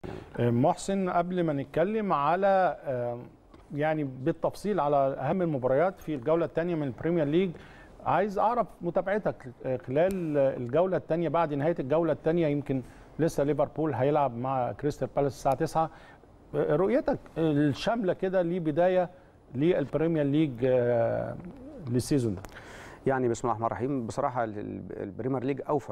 محسن قبل ما نتكلم على آه، يعني بالتفصيل على اهم المباريات في الجوله الثانيه من البريمير ليج عايز اعرف متابعتك آه، خلال الجوله الثانيه بعد نهايه الجوله الثانيه يمكن لسه ليفربول هيلعب مع كريستال بالاس الساعه 9 آه، رؤيتك الشامله كده لبدايه للبريمير ليج آه، للسيزون ده يعني بسم الله الرحمن الرحيم بصراحه ال- البريمير ليج اوفى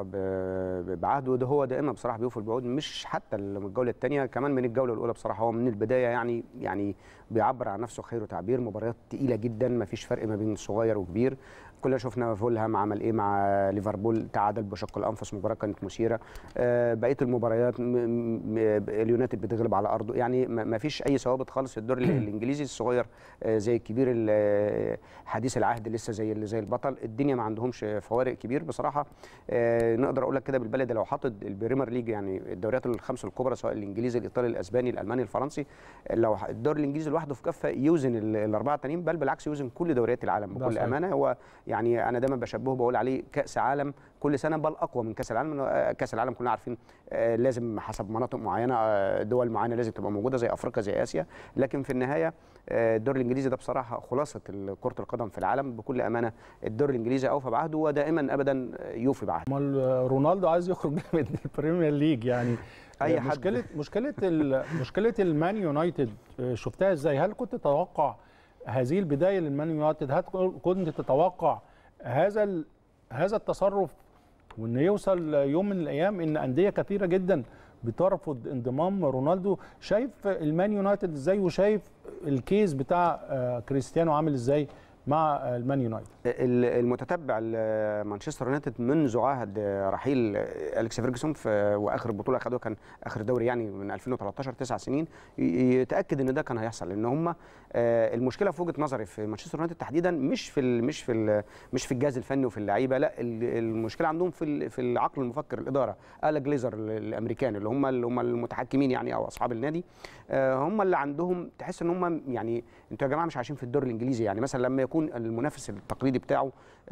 ب- بعهده وده هو دائما بصراحه بيوفي البعود مش حتى الجوله الثانيه كمان من الجوله الاولى بصراحه هو من البدايه يعني يعني بيعبر عن نفسه خير وتعبير مباريات تقيله جدا ما فيش فرق ما بين صغير وكبير كلنا شفنا فولهام عمل ايه مع ليفربول تعادل بشق الانفس مباراه كانت مثيره آه، بقيه المباريات م- م- اليونايتد بتغلب على ارضه يعني ما ما فيش اي ثوابت خالص في الدوري الانجليزي الصغير آه، زي الكبير ال- آه، حديث العهد لسه زي اللي زي البطل الدنيا ما عندهمش فوارق كبير بصراحه آه، نقدر اقول لك كده بالبلد لو حاطط البريمير ليج يعني الدوريات الخمس الكبرى سواء الانجليزي الايطالي الاسباني الالماني الفرنسي لو ح- الدوري الانجليزي لوحده في كفه يوزن ال- الاربعه التانيين بل بالعكس يوزن كل دوريات العالم ده بكل صحيح. امانه هو يعني انا دايما بشبهه بقول عليه كاس عالم كل سنه بل اقوى من كاس العالم إنه، آه، كاس العالم كلنا عارفين آه، لازم حسب مناطق معينه آه، دول معينه لازم تبقى موجوده زي افريقيا زي اسيا لكن في النهايه آه، الدوري الانجليزي ده بصراحه خلاصه ال- كره القدم في العالم بكل امانه الدوري الانجليزي اوفى بعهده ودائما ابدا يوفي بعهده امال رونالدو عايز يخرج من البريمير ليج يعني أي حد. مشكله مشكله ال- مشكله المان يونايتد آه، شفتها ازاي هل كنت تتوقع هذه البدايه للمان يونايتد هل كنت تتوقع هذا ال- هذا التصرف وان يوصل يوم من الايام ان انديه كثيره جدا بترفض انضمام رونالدو شايف المان يونايتد ازاي وشايف الكيس بتاع آه، كريستيانو عامل ازاي مع آه، المان يونايتد ال- المتتبع لمانشستر يونايتد منذ عهد رحيل اليكس فيرجسون في واخر بطوله خدوها كان اخر دوري يعني من 2013 تسع سنين ي- يتاكد ان ده كان هيحصل لان هم المشكله في وجهه نظري في مانشستر يونايتد تحديدا مش في ال مش في ال مش في الجهاز الفني وفي اللعيبه لا ال- المشكله عندهم في ال- في العقل المفكر الاداره الا جليزر الامريكان اللي هم اللي هم المتحكمين يعني او اصحاب النادي آه، هم اللي عندهم تحس ان هم يعني انتوا يا جماعه مش عايشين في الدوري الانجليزي يعني مثلا لما يكون المنافس التقليدي بتاعه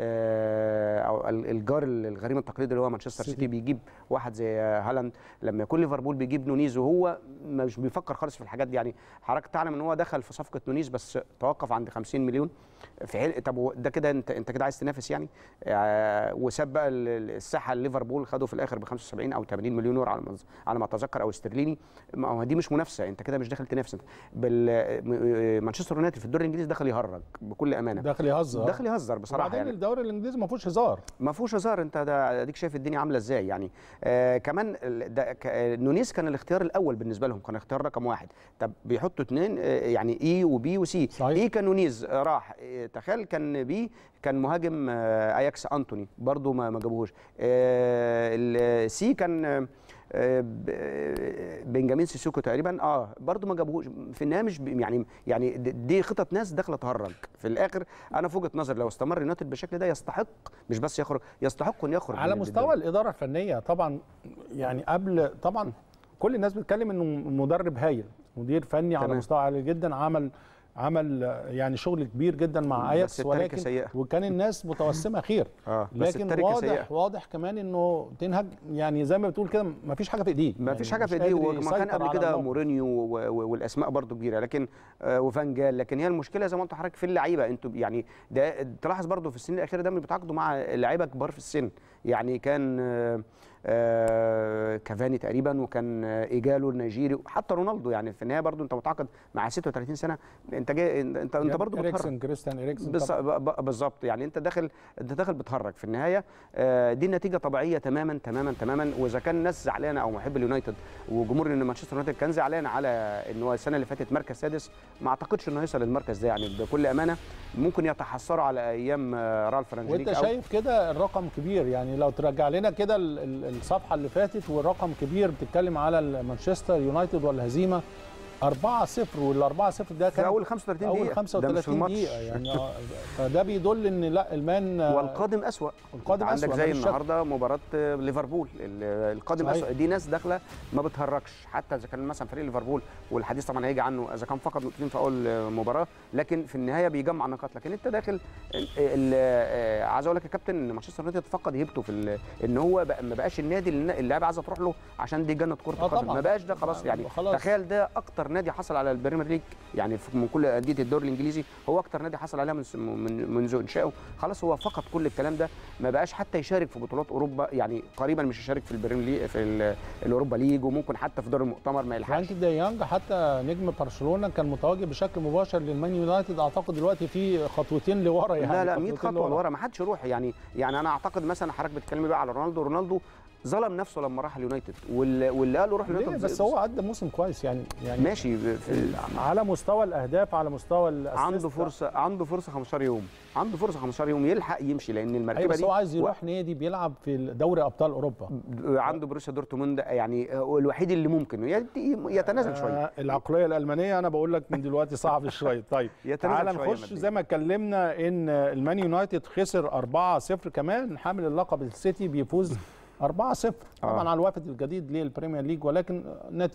آه، او ال- الجار الغريم التقليدي اللي هو مانشستر سيتي. سيتي بيجيب واحد زي هالاند لما يكون ليفربول بيجيب نونيز وهو مش بيفكر خالص في الحاجات دي يعني حضرتك تعلم ان هو دخل في صفقه نونيز بس توقف عند 50 مليون في حل... طب هو ده كده انت انت كده عايز تنافس يعني آه وساب بقى ال- ال- الساحه ليفربول خده في الاخر ب 75 او 80 مليون يورو على ما على ما اتذكر او استرليني ما هو دي مش منافسه انت كده مش داخل تنافس انت بال م- مانشستر يونايتد في الدوري الانجليزي دخل يهرج بكل امانه داخل يهزر دخل يهزر بصراحه وبعدين يعني الدوري الانجليزي ما فيهوش هزار ما فيهوش هزار انت ده اديك شايف الدنيا عامله ازاي يعني آه كمان ال- ده ك- آه، نونيز كان الاختيار الاول بالنسبه لهم كان اختيار رقم واحد طب بيحطوا اثنين آه يعني اي وبي وسي صحيح. اي كان نونيز آه، راح آه تخيل كان بي كان مهاجم آه اياكس انتوني برضو ما ما جابوهوش آه السي كان آه، آه، ب- آه، بنجامين سيسوكو تقريبا اه برضو ما جابوهوش في النهايه مش ب- يعني يعني د- دي خطط ناس داخله تهرج في الاخر انا في وجهه نظر لو استمر يونايتد بالشكل ده يستحق مش بس يخرج يستحق ان يخرج على من مستوى الدوري. الاداره الفنيه طبعا يعني قبل طبعا كل الناس بتتكلم انه مدرب هايل مدير فني على تمام. مستوى عالي جدا عمل عمل آه، يعني شغل كبير جدا مع بس اياكس التركة ولكن سيئة. وكان الناس متوسمه خير اه بس لكن التركة سيئة. واضح واضح كمان انه تنهج يعني زي ما بتقول كده ما فيش حاجه في ايديه ما يعني فيش حاجه مش في ايديه قادر وما كان يسيطر قبل على كده الموقف. مورينيو و- و- والاسماء برضو كبيره لكن آه، وفان جال لكن هي المشكله زي ما قلت لحضرتك في اللعيبه انتوا يعني ده تلاحظ برضو في السنين الاخيره ده بيتعاقدوا مع لعيبه كبار في السن يعني كان آه، آه، كافاني تقريبا وكان آه، ايجالو النيجيري وحتى رونالدو يعني في النهايه برضو انت متعاقد مع 36 سنه انت جاي انت انت, انت برضو بتهرج اريكسن كريستيان اريكسن بص- طبعاً. ب- ب- بالظبط يعني انت داخل انت داخل بتهرج في النهايه آه، دي نتيجه طبيعيه تماما تماما تماما واذا كان الناس زعلانه او محب اليونايتد وجمهور ان مانشستر يونايتد كان زعلان على ان هو السنه اللي فاتت مركز سادس ما اعتقدش انه هيوصل للمركز ده يعني بكل امانه ممكن يتحسروا على ايام آه، رالف رانجليك وانت أو- شايف كده الرقم كبير يعني لو ترجع لنا كده ال- ال- الصفحه اللي فاتت والرقم كبير بتتكلم على مانشستر يونايتد والهزيمه 4 0 وال 4 0 ده في كان اول 35 دقيقه اول ده مش في 35 الماتش. دقيقه يعني آه، فده بيدل ان لا المان آه، والقادم اسوا القادم عندك أسوأ، زي مفيش شك. النهارده مباراه ليفربول ال- القادم صحيح. اسوا دي ناس داخله ما بتهرجش حتى اذا كان مثلا فريق ليفربول والحديث طبعا هيجي عنه اذا كان فقد نقطتين في اول مباراه لكن في النهايه بيجمع نقاط لكن انت داخل ال- ال- آه، عايز اقول لك يا كابتن ان مانشستر يونايتد فقد هيبته في ال- ان هو بقى ما بقاش النادي اللي اللاعب عايزه تروح له عشان دي جنه كره آه القدم طبعاً. ما بقاش ده خلاص يعني خلاص. تخيل ده اكتر نادي حصل على البريمير ليج يعني في- من كل انديه الدوري الانجليزي هو اكتر نادي حصل عليها من من منذ انشائه خلاص هو فقد كل الكلام ده ما بقاش حتى يشارك في بطولات اوروبا يعني قريبا مش يشارك في البريمير ليج في ال- الاوروبا ليج وممكن حتى في دور المؤتمر ما يلحقش فرانكي دي يونج حتى نجم برشلونه كان متواجد بشكل مباشر للمان يونايتد اعتقد دلوقتي في خطوتين لورا يعني لا لا 100 خطوتين خطوه لورا ما حدش يروح يعني يعني انا اعتقد مثلا حضرتك بتتكلمي بقى على رونالدو رونالدو ظلم نفسه لما راح اليونايتد واللي, واللي قال له روح ليه اليونايتد بس هو قدم موسم كويس يعني يعني ماشي في ال- على مستوى الاهداف على مستوى الأسيست. عنده فرصه عنده فرصه 15 يوم عنده فرصه 15 يوم يلحق يمشي لان ايوه المركبه بس دي هو عايز يروح نادي بيلعب في دوري ابطال اوروبا عنده بروسيا دورتموند يعني هو الوحيد اللي ممكن يت- يتنازل شويه آه العقليه الالمانيه انا بقول لك من دلوقتي صعب شويه طيب يتنازل تعال شوية نخش مادياً. زي ما اتكلمنا ان المان يونايتد خسر 4-0 كمان حامل اللقب السيتي بيفوز 4-0 طبعا آه. على الوافد الجديد للبريمير ليج ولكن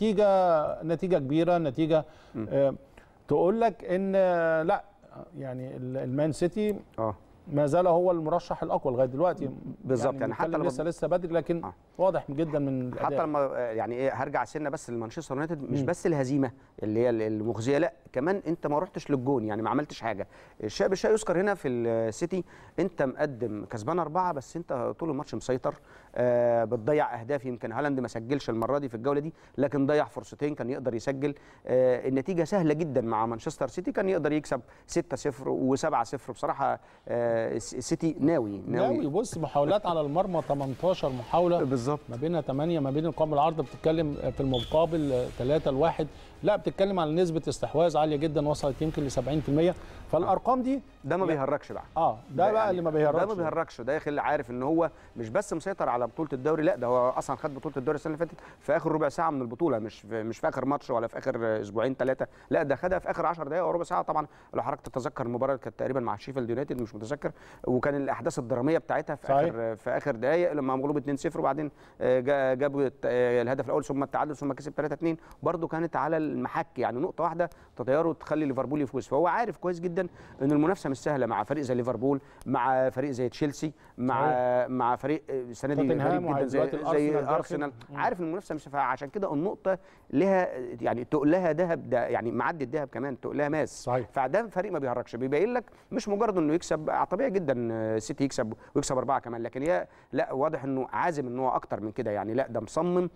نتيجه نتيجه كبيره نتيجه آه تقول لك ان آه، لا يعني ال- المان سيتي اه ما زال هو المرشح الاقوى لغايه دلوقتي بالظبط، يعني حتى بنتكلم لما- لسه لسه بدري لكن آه. واضح جدا من حتى الاداء لما يعني ايه هرجع سنه بس لمانشستر يونايتد مش مم. بس الهزيمه اللي هي المخزيه لا كمان انت ما رحتش للجون يعني ما عملتش حاجه الشيء بالشيء يذكر هنا في السيتي انت مقدم كسبان اربعه بس انت طول الماتش مسيطر آه بتضيع اهداف يمكن هالاند ما سجلش المره دي في الجوله دي لكن ضيع فرصتين كان يقدر يسجل آه النتيجه سهله جدا مع مانشستر سيتي كان يقدر يكسب 6-0 و7-0 بصراحه آه السيتي ناوي ناوي بص محاولات على المرمى 18 محاوله بالظبط ما بينها 8 ما بين القائم العرض بتتكلم في المقابل 3 لواحد لا بتتكلم على نسبه استحواذ عاليه جدا وصلت يمكن ل 70% فالارقام دي ده ما يعني- بيهرجش بقى اه ده, بقى يعني اللي ما بيهرجش ده ما بيهرجش داخل عارف ان هو مش بس مسيطر على بطوله الدوري لا ده هو اصلا خد بطوله الدوري السنه اللي فاتت في اخر ربع ساعه من البطوله مش في مش في اخر ماتش ولا في اخر اسبوعين ثلاثه لا ده خدها في اخر 10 دقائق او ربع ساعه طبعا لو حضرتك تتذكر المباراه اللي كانت تقريبا مع شيفيلد يونايتد مش متذكر وكان الاحداث الدراميه بتاعتها في صحيح. اخر في اخر دقائق لما مغلوب 2-0 وبعدين آه، جا- جابوا الت- آه، الهدف الاول ثم التعادل ثم كسب 3-2 برده كانت على المحك يعني نقطه واحده تطيره تخلي ليفربول يفوز فهو عارف كويس جدا ان المنافسه مش سهله مع فريق زي ليفربول مع فريق زي تشيلسي مع مع فريق آه، السنه دي توتنهام غريب جدا زي, وهيدلوقتي زي الأرسنال داخل. ارسنال مم. عارف ان المنافسه مش سهله عشان كده النقطه لها يعني تقلها ذهب ده يعني معدي الذهب كمان تقلها ماس صحيح. فده فريق ما بيهرجش بيبين لك مش مجرد انه يكسب آه، طبيعي جدا آه، سيتي يكسب ويكسب اربعه كمان لكن هي لا واضح انه عازم ان هو اكتر من كده يعني لا ده مصمم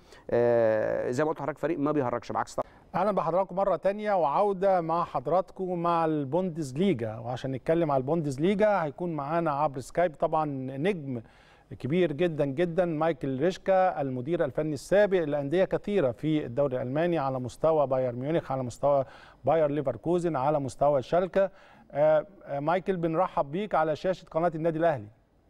آه، زي ما قلت لحضرتك فريق ما بيهرجش بعكس طبعا اهلا بحضراتكم مره تانية وعوده مع حضراتكم مع البوندز ليجا وعشان نتكلم على البوندز ليجا هيكون معانا عبر سكايب طبعا نجم كبير جدا جدا مايكل ريشكا المدير الفني السابق لانديه كثيره في الدوري الالماني على مستوى بايرن ميونخ على مستوى باير ليفركوزن على مستوى شالكه آه، آه، مايكل بنرحب بيك على شاشه قناه النادي الاهلي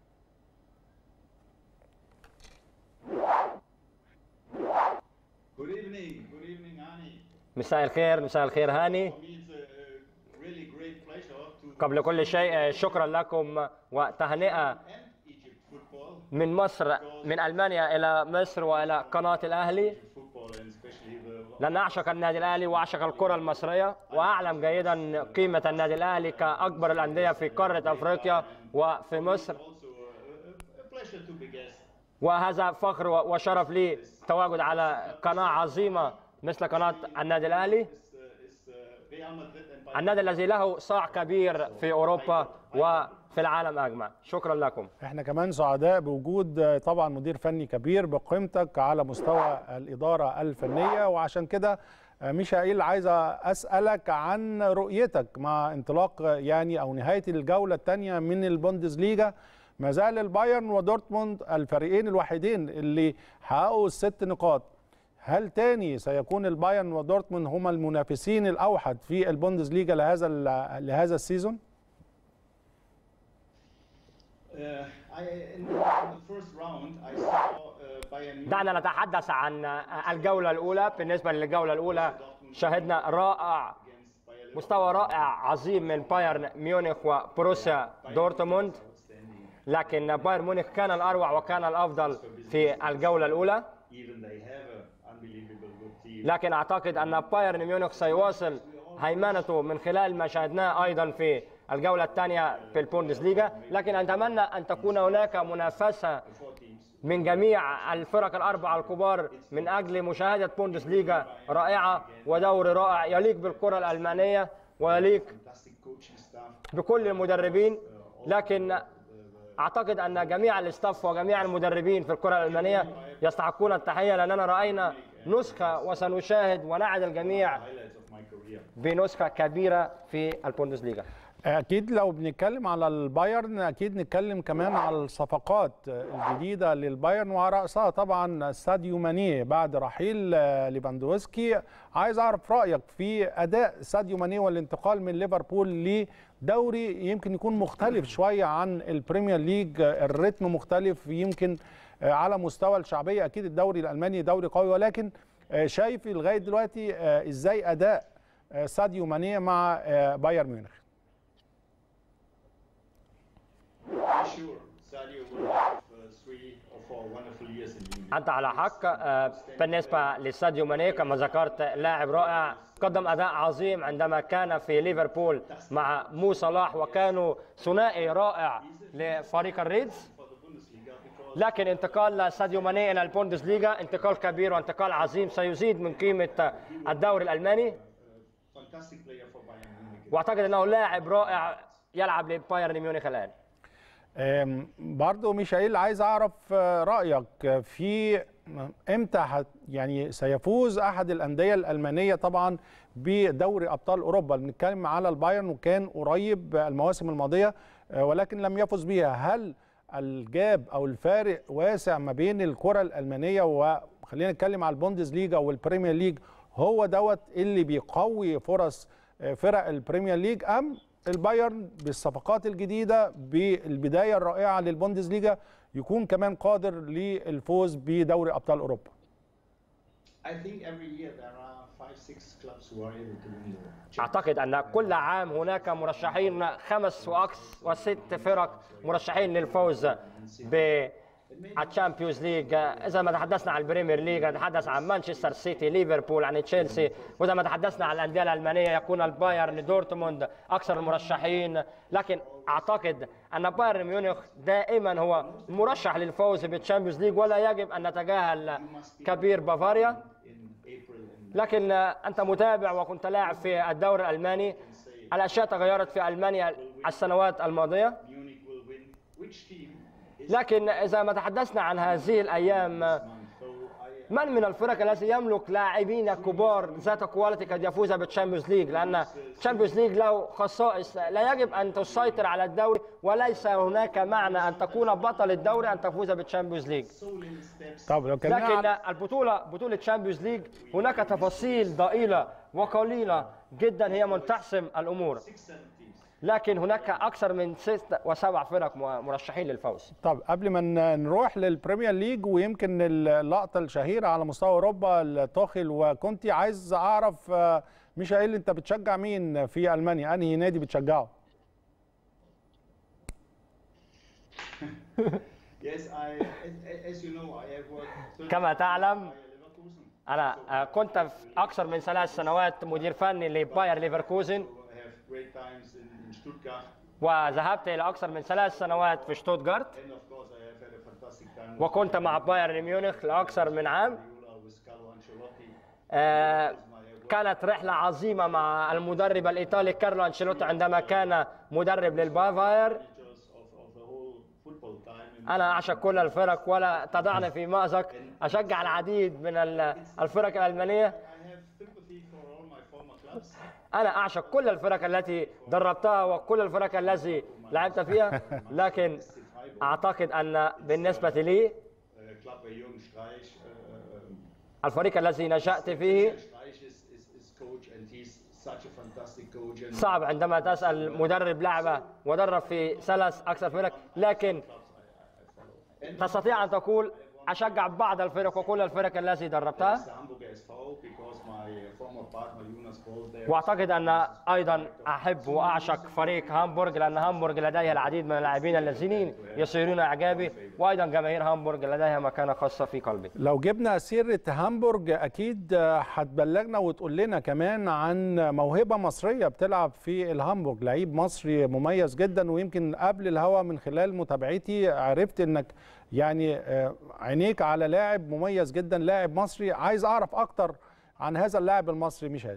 Good evening. Good evening, Ani. مساء الخير مساء الخير هاني For me, it's a, a really great pleasure to قبل كل شيء شكرا لكم وتهنئة end Egypt football, من مصر من ألمانيا إلى مصر وإلى قناة الأهلي football, and especially the لأن أعشق النادي الأهلي وأعشق الكرة المصرية وأعلم جيدا قيمة النادي الأهلي كأكبر الأندية في قارة أفريقيا وفي مصر also a, a, a pleasure to be guest. وهذا فخر وشرف لي التواجد على قناة عظيمة مثل قناة النادي الأهلي It's, uh, it's uh, Real Madrid and Bayern. النادي الذي له صاع كبير في أوروبا وفي العالم أجمع شكرا لكم احنا كمان سعداء بوجود آه، طبعا مدير فني كبير بقيمتك على مستوى الإدارة الفنية وعشان كده آه، ميشائيل عايز أسألك عن رؤيتك مع انطلاق آه، يعني أو نهاية الجولة الثانية من البوندسليجا ما زال البايرن ودورتموند الفريقين الوحيدين اللي حققوا الست نقاط هل تاني سيكون البايرن ودورتموند هما المنافسين الأوحد في البوندسليجا لهذا ال- لهذا السيزون؟ Uh, I, in, the, in the first round, I saw uh, Bayern Munich دعنا نتحدث عن الجولة الأولى بالنسبة للجولة الأولى شاهدنا رائع مستوى رائع عظيم من بايرن ميونخ وبروسيا دورتموند لكن بايرن ميونخ كان الاروع وكان الافضل في الجوله الاولى Even they have an unbelievable good team. لكن اعتقد ان بايرن ميونخ سيواصل هيمنته من خلال ما شاهدناه ايضا في الجوله الثانيه في البوندسليغا لكن اتمنى ان تكون هناك منافسه من جميع الفرق الاربعه الكبار من اجل مشاهده بوندسليغا رائعه ودوري رائع يليق بالكره الالمانيه ويليق Fantastic coaching staff. بكل المدربين لكن اعتقد ان جميع الاستاف وجميع المدربين في الكره الالمانيه يستحقون التحيه لاننا راينا نسخه وسنشاهد ونعد الجميع Highlights of my career. بنسخه كبيره في البوندسليغا اكيد لو بنتكلم على البايرن اكيد نتكلم كمان على الصفقات الجديده للبايرن وعلى راسها طبعا ساديو ماني بعد رحيل ليفاندوسكي عايز اعرف رايك في اداء ساديو ماني والانتقال من ليفربول لدوري يمكن يكون مختلف شويه عن البريمير ليج الريتم مختلف يمكن على مستوى الشعبيه اكيد الدوري الالماني دوري قوي ولكن شايف لغايه دلوقتي ازاي اداء ساديو ماني مع بايرن ميونخ I'm sure Sadio will have uh, three or four wonderful years in Munich. انت على حق آه، بالنسبه لساديو ماني كما ذكرت لاعب رائع قدم اداء عظيم عندما كان في ليفربول مع مو صلاح وكانوا ثنائي رائع لفريق الريدز For the Bundesliga because لكن انتقال ساديو ماني الى البوندسليغا انتقال كبير وانتقال عظيم سيزيد من قيمه الدوري الالماني fantastic player for Bayern Munich. واعتقد انه لاعب رائع يلعب لبايرن ميونخ الان أم، برضو ميشائيل عايز اعرف آه، رايك في امتى هت- يعني سيفوز احد الانديه الالمانيه طبعا بدوري ابطال اوروبا بنتكلم على البايرن وكان قريب المواسم الماضيه آه، ولكن لم يفز بها هل الجاب او الفارق واسع ما بين الكره الالمانيه وخلينا نتكلم على البوندسليجا والبريمير ليج هو دوت اللي بيقوي فرص آه، فرق البريمير ليج ام البايرن بالصفقات الجديده بالبدايه الرائعه للبوندسليجا يكون كمان قادر للفوز بدوري ابطال اوروبا I think every year there are five, six clubs who are able to win the اعتقد ان كل عام هناك مرشحين خمس واكثر وست فرق مرشحين للفوز بالتشامبيونز ليج اذا ما تحدثنا عن البريمير ليج نتحدث عن مانشستر سيتي ليفربول عن تشيلسي واذا ما تحدثنا عن الانديه الالمانيه يكون البايرن دورتموند اكثر المرشحين لكن اعتقد ان بايرن ميونخ دائما هو مرشح للفوز بالتشامبيونز ليج ولا يجب ان نتجاهل كبير بافاريا in April and لكن انت متابع وكنت لاعب في الدوري الالماني الاشياء تغيرت في المانيا السنوات الماضيه Munich will win. Which team is لكن اذا ما تحدثنا عن هذه الايام so I من من الفرق التي يملك لاعبين كبار ذات كواليتي قد يفوز بالتشامبيونز ليج لان التشامبيونز ليج له خصائص لا يجب ان تسيطر على الدوري وليس هناك معنى ان تكون بطل الدوري ان تفوز بالتشامبيونز ليج so little steps. طب لو اتكلمنا لكن عن البطولة بطولة تشامبيونز ليج هناك تفاصيل ضئيلة وقليلة جدا هي من تحسم الأمور Six, seven teams. لكن هناك أكثر من ست وسبع فرق م- مرشحين للفوز طب قبل ما ن- نروح للبريمير ليج ويمكن اللقطه الشهيره على مستوى اوروبا توخيل وكونتي عايز اعرف آه، ميشائيل انت بتشجع مين في المانيا انهي نادي بتشجعه Yes, I, as, as you know, I have worked 30 كما تعلم years at Leverkusen. أنا آه، كنت في أكثر من ثلاث سنوات مدير فني لباير ليفركوزن I have great times in, in Stuttgart. وذهبت إلى أكثر من ثلاث سنوات في شتوتغارت And of course, I have had a fantastic time with وكنت مع بايرن ميونخ لأكثر من عام Guardiola, with Carlo Ancelotti. آه، كانت رحلة عظيمة مع المدرب الإيطالي كارلو أنشيلوتي عندما كان مدرب للبافاير Managers of, of the whole football time. And أنا أعشق كل الفرق ولا تضعني في مأزق أشجع العديد من ال- الفرق الألمانية I have sympathy for all my former clubs. أنا أعشق كل الفرق التي دربتها وكل الفرق التي لعبت فيها لكن أعتقد أن بالنسبة لي Uh, club where Jürgen Streich, uh, الفريق الذي نشأت فيه Streich is, is, is coach and he's such a fantastic coach. And صعب عندما تسأل مدرب لعبة ودرب في ثلاث أكثر فرق لكن تستطيع أن تقول اشجع بعض الفرق وكل الفرق التي دربتها the Hamburger SV because my former partner Jonas Boll there. واعتقد ان ايضا احب واعشق فريق هامبورغ لان هامبورغ لديها العديد من اللاعبين الذين يصيرون اعجابي وايضا جماهير هامبورغ لديها مكانه خاصه في قلبي لو جبنا سيرة هامبورج أكيد هتبلغنا وتقول لنا كمان عن موهبة مصرية بتلعب في الهامبورج لعيب مصري مميز جدا ويمكن قبل الهوا من خلال متابعتي عرفت إنك يعني آه، عينيك على لاعب مميز جدا لاعب مصري عايز أعرف أكتر عن هذا اللاعب المصري ميشيل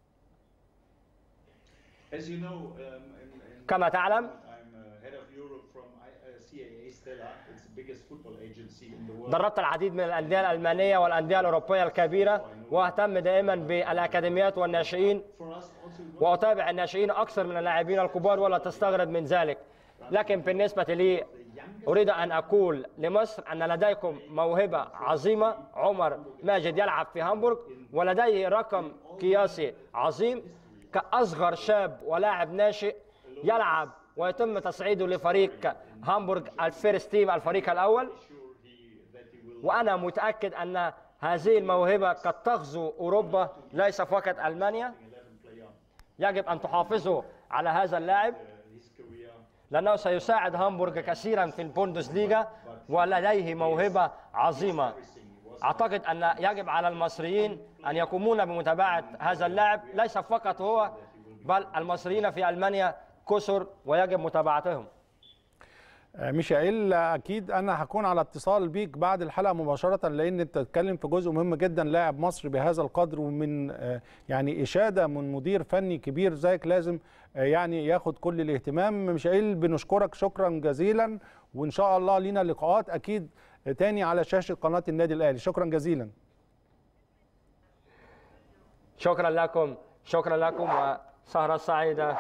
As you know, um, in, in كما تعلم I'm uh, head of Europe from I, uh, CAA Stella. It's the biggest football agency in the world. دربت العديد من الانديه الالمانيه والانديه الاوروبيه الكبيره واهتم دائما بالاكاديميات والناشئين For us also, واتابع الناشئين اكثر من اللاعبين الكبار ولا تستغرب من ذلك لكن بالنسبه لي اريد ان اقول لمصر ان لديكم موهبه عظيمه عمر ماجد يلعب في هامبورغ ولديه رقم قياسي عظيم كاصغر شاب ولاعب ناشئ يلعب ويتم تصعيده لفريق هامبورغ الفيرست تيم الفريق الاول وانا متاكد ان هذه الموهبه قد تغزو اوروبا ليس فقط المانيا يجب ان تحافظوا على هذا اللاعب لانه سيساعد هامبورغ كثيرا في البوندسليغا ولديه موهبه عظيمه اعتقد ان يجب على المصريين ان يقومون بمتابعه هذا اللاعب ليس فقط هو بل المصريين في المانيا كثر ويجب متابعتهم آه، ميشائيل اكيد انا هكون على اتصال بيك بعد الحلقه مباشره لان انت بتتكلم في جزء مهم جدا لاعب مصري بهذا القدر ومن آه، يعني اشاده من مدير فني كبير زيك لازم آه، يعني ياخد كل الاهتمام ميشائيل بنشكرك شكرا جزيلا وان شاء الله لينا لقاءات اكيد تاني على شاشه قناه النادي الاهلي شكرا جزيلا شكرا لكم شكرا لكم وسهره سعيده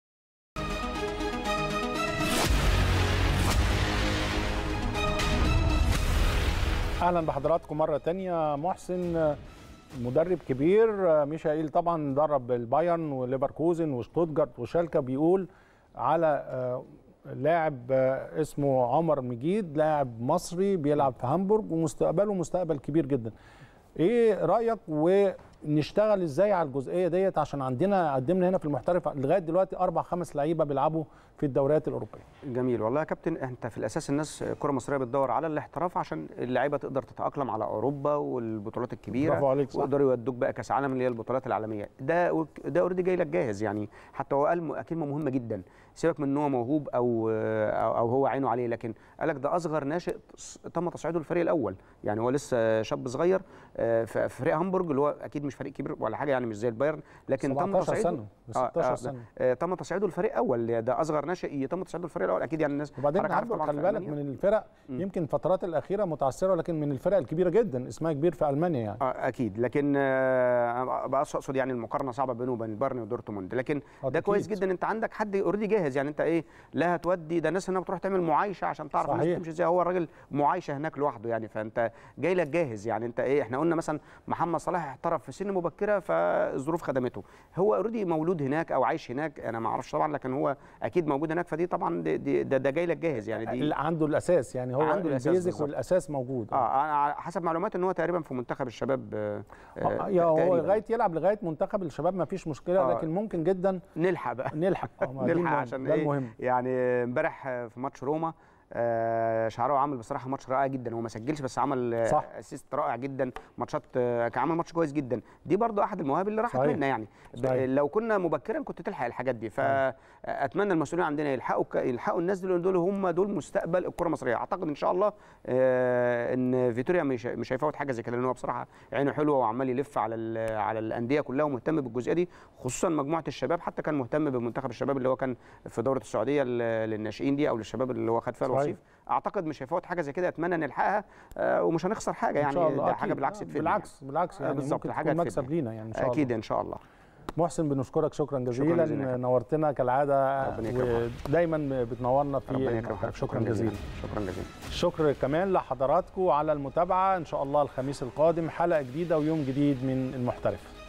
اهلا بحضراتكم مره تانية محسن مدرب كبير ميشائيل طبعا درب البايرن وليفركوزن وشتوتجارت وشالكا بيقول على آه، لاعب آه، اسمه عمر مجيد لاعب مصري بيلعب في هامبورج ومستقبله مستقبل كبير جدا ايه رايك ونشتغل ازاي على الجزئيه ديت عشان عندنا قدمنا هنا في المحترف لغايه دلوقتي اربع خمس لعيبه بيلعبوا في الدوريات الاوروبيه جميل والله يا كابتن انت في الاساس الناس الكره المصريه بتدور على الاحتراف عشان اللعيبه تقدر تتاقلم على اوروبا والبطولات الكبيره برافو عليك، صح. ويقدروا يودوك بقى كاس عالم اللي هي البطولات العالميه ده ده اوريدي جاي لك جاهز يعني حتى هو قال م- كلمه مهمه جدا سيبك من ان هو موهوب او او أو هو عينه عليه لكن قال لك ده اصغر ناشئ تص- تم تصعيده للفريق الاول يعني هو لسه شاب صغير آه، في في فريق هامبورج اللي هو اكيد مش فريق كبير ولا حاجه يعني مش زي البايرن لكن تم 17 تصعيده سنة، آه، 16 آه، سنة. آه، تم تصعيده لفريق اول ده اصغر ناشئ يتم تصعيده للفريق الاول اكيد يعني الناس وبعدين حضرتك عارف هامبورج طبعاً خلي في بالك ألمانيا. من الفرق يمكن الفترات الاخيره متعثره لكن من الفرق الكبيره جدا اسمها كبير في المانيا يعني آه، اكيد لكن آه، بقى اقصد يعني المقارنه صعبه بينه وبين البايرن ودورتموند لكن آه، ده كويس أكيد. جدا انت عندك حد اوريدي جاهز يعني انت ايه لا هتودي ده الناس هنا بتروح تعمل معايشه عشان تعرف الناس صحيح. تمشي ازاي هو الراجل معايشه هناك لوحده يعني فانت جاي لك جاهز يعني انت ايه احنا قلنا مثلا محمد صلاح احترف في سن مبكره فالظروف خدمته هو اوريدي مولود هناك او عايش هناك انا ما اعرفش طبعا لكن هو اكيد موجود هناك فدي طبعا دي دي ده, ده جاي لك جاهز يعني دي اللي عنده الاساس يعني هو عنده الأساس البيزك بالظبط. والاساس موجود اه انا على حسب معلوماتي ان هو تقريبا في منتخب الشباب آه آه، يا هو تقريباً. لغايه يلعب لغايه منتخب الشباب ما فيش مشكله آه. لكن ممكن جدا نلحق بقى نلحق آه، ما دي نلحق المهم. عشان ده ايه المهم يعني امبارح في ماتش روما آه، شعراوي عمل بصراحه ماتش رائع جدا هو ما سجلش بس عمل آه، صح. اسيست رائع جدا ماتشات آه، كان عمل ماتش كويس جدا دي برضو احد المواهب اللي راحت صحيح. منا يعني ب- صحيح. لو كنا مبكرا كنت تلحق الحاجات دي فاتمنى المسؤولين عندنا يلحقوا ك- يلحقوا الناس دول دول هم دول مستقبل الكره المصريه اعتقد ان شاء الله آه، ان فيتوريا مش مش هيفوت حاجه زي كده لان هو بصراحه عينه حلوه وعمال يلف على ال- على الانديه كلها ومهتم بالجزئيه دي خصوصا مجموعه الشباب حتى كان مهتم بمنتخب الشباب اللي هو كان في دوره السعوديه لل- للناشئين دي او للشباب اللي هو خد فيها صحيح. الوصيف اعتقد مش هيفوت حاجه زي كده اتمنى نلحقها آه، ومش هنخسر حاجه ان يعني شاء الله ده حاجه أكيد. بالعكس آه، تفيدنا بالعكس بالعكس آه، يعني بالظبط، ممكن حاجة تكون مكسب تفيدنا. لينا يعني ان شاء اكيد الله ان شاء الله محسن بنشكرك شكرا جزيلا يا جزيلا كابتن. نورتنا كالعاده ربنا يكرمك. ودايما بتنورنا في ربنا المحترف. يكرمك شكرا جزيلا شكرا جزيلا الشكر كمان لحضراتكم على المتابعه ان شاء الله الخميس القادم حلقه جديده ويوم جديد من المحترف